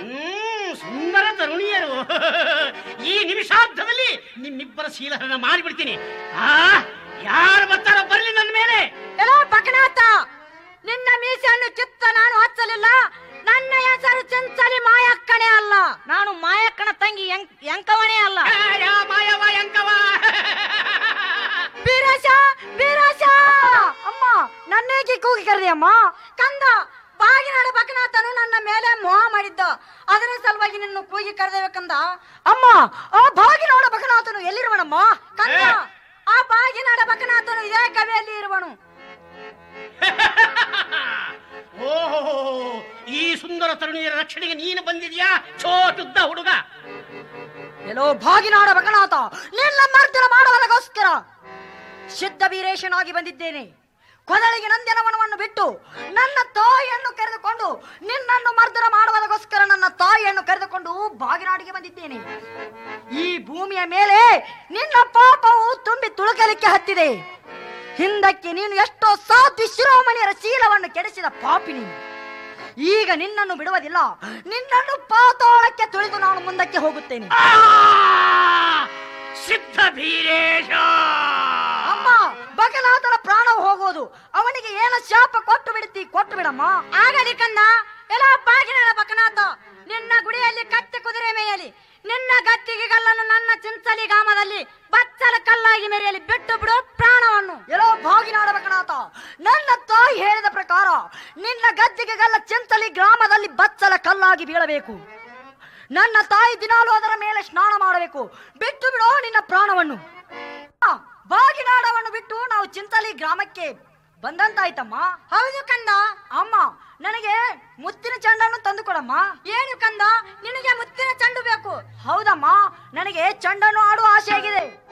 ಹ್ಮ್ ಸುಂದರ ತರುಣಿಯರು ಈ ನಿಮಿಷಾರ್ಧದಲ್ಲಿ ನಿಮ್ಮಿಬ್ಬರ ಶೀಲಹರಣ ಮಾಡಿಬಿಡ್ತೀನಿ ಆ ಯಾರು ಬರ್ತಾರೋ ಬರ್ಲಿ ನನ್ನ ಮೇಲೆ ಎಲ್ಲೋ ಬಕನಾಥ ನಿನ್ನ ಮೀಸೆಯನ್ನು ಕಿತ್ತ ನಾನು ಹಚ್ಚಲಿಲ್ಲ ನನ್ನ ಹೆಸರು ಚಂಚಲಿ ಮಾಯಕ್ಕಣೆ ಅಲ್ಲ ನಾನು ಮಾಯಕ್ಕನ ತಂಗಿ ಯಂ- ಯಂಕವನೇ ಅಲ್ಲ ಆ, ಯಾ ಮಾಯವ ಎಂಕವ ಬೀರಾಶ ಬೀರಾಶ ಅಮ್ಮ ನನ್ನೇಗೆ ಕೂಗಿ ಕರೆದೆ ಅಮ್ಮ ಕಂದ ಬಾಗಿನಾಡ ಬಕನಾಥನು ನನ್ನ ಮೇಲೆ ಮೋಹ ಮಾಡಿದ್ದ ಅದರ ಸಲುವಾಗಿ ನಿನ್ನ ಕೂಗಿ ಕರೆದೇಬೇಕಂದ ಅಮ್ಮ ಆ ಬಾಗಿನಾಡ ಬಕನಾಥನು ಎಲ್ಲಿರುವನಮ್ಮ ಕಂದ ಏ. ಆ ಬಾಗಿನಾಡ ಬಕನಾಥನು ಇದೇ ಕವಿಯಲ್ಲಿ ಇರುವನು ಓಹೋ ಈ ಸುಂದರ ತರುಣಿಯರ ರಕ್ಷಣೆಗೆ ನೀನು ಬಂದಿದ್ಯಾ ಚೋಟುದ್ದ ಹುಡುಗ ಎಲ್ಲೋ ಭಾಗಿನಾಡ ಬಕನಾಥ ನಿನ್ನ ಮರ್ದನ ಮಾಡುವುದಕ್ಕೋಸ್ಕರ ಸಿದ್ಧ ವೀರೇಶನಾಗಿ ಬಂದಿದ್ದೇನೆ ಕೊದಳಿಗೆ ನಂದನವನವನ್ನು ಬಿಟ್ಟು ನನ್ನ ತಾಯಿಯನ್ನು ಕರೆದುಕೊಂಡು ನಿನ್ನನ್ನು ಮರ್ದನ ಮಾಡುವುದಕ್ಕೋಸ್ಕರ ನನ್ನ ತಾಯಿಯನ್ನು ಕರೆದುಕೊಂಡು ಬಾಗಿನಾಡಿಗೆ ಬಂದಿದ್ದೇನೆ ಈ ಭೂಮಿಯ ಮೇಲೆ ನಿನ್ನ ಪಾಪವು ತುಂಬಿ ತುಳುಕಲಿಕ್ಕೆ ಹತ್ತಿದೆ ಹಿಂದಕ್ಕೆ ನೀನು ಎಷ್ಟೋ ಸಾಧ್ವಿ ಶಿರೋಮಣಿಯರ ಶೀಲವನ್ನು ಕೆಡಿಸಿದ ಪಾಪಿ ನೀನು ಈಗ ನಿನ್ನನ್ನು ಬಿಡುವುದಿಲ್ಲ ನಿನ್ನನ್ನು ಪಾತಾಳಕ್ಕೆ ತುಳಿದು ನಾನು ಮುಂದಕ್ಕೆ ಹೋಗುತ್ತೇನೆ ಆ! ಸಿದ್ಧ ಭೀರೇಶ ಅಮ್ಮ ಬಕನಾಥನ ಪ್ರಾಣ ಹೋಗುವುದು ಅವನಿಗೆ ಏನ ಶಾಪ ಕೊಟ್ಟು ಬಿಡುತ್ತಿ ಕೊಟ್ಟು ಬಿಡಮ್ಮ ಆಗಲಿ ಕನ್ನ ಎಲ್ಲ ಬಾಗಿನ ಬಕನಾಥ ನಿನ್ನ ಗುಡಿಯಲ್ಲಿ ಕತ್ತೆ ಕುದುರೆ ಮೇಯಲಿ ನಿನ್ನ ಗದ್ದಿಗೆ ಕಲ್ಲನ್ನು ನನ್ನ ಚಿಂಚಲಿ ಗ್ರಾಮದಲ್ಲಿ ಬಚ್ಚಲ ಕಲ್ಲಾಗಿ ಮೆರೆಯಲಿ ಬಿಟ್ಟು ಬಿಡು ಪ್ರಾಣವನ್ನು ಎಲ್ಲೋ ಬಾಗಿನಾಡ ಬಕನಾಥ ನನ್ನ ತಾಯಿ ಹೇಳಿದ ಪ್ರಕಾರ ನಿನ್ನ ಗದ್ದಿಗೆ ಗಲ್ಲ ಚಿಂಚಲಿ ಗ್ರಾಮದಲ್ಲಿ ಬಚ್ಚಲ ಕಲ್ಲಾಗಿ ಬೀಳಬೇಕು ನನ್ನ ತಾಯಿ ದಿನಾಲು ಅದರ ಮೇಲೆ ಸ್ನಾನ ಮಾಡಬೇಕು ಬಿಟ್ಟು ಬಿಡೋ ನಿನ್ನ ಪ್ರಾಣವನ್ನು ಆ, ಬಾಗಿನಾಡವನ್ನು ಬಿಟ್ಟು ನಾವು ಚಿಂತಲಿ ಗ್ರಾಮಕ್ಕೆ ಬಂದಂತಾಯ್ತಮ್ಮ ಹೌದು ಕಂದ ಅಮ್ಮ ನನಗೆ ಮುತ್ತಿನ ಚೆಂಡನ್ನು ತಂದು ಕೊಡಮ್ಮ ಏನು ಕಂದ ನಿನಗೆ ಮುತ್ತಿನ ಚೆಂಡು ಬೇಕು ಹೌದಮ್ಮ ನನಗೆ ಚೆಂಡನ್ನು ಆಡುವ ಆಸೆ ಆಗಿದೆ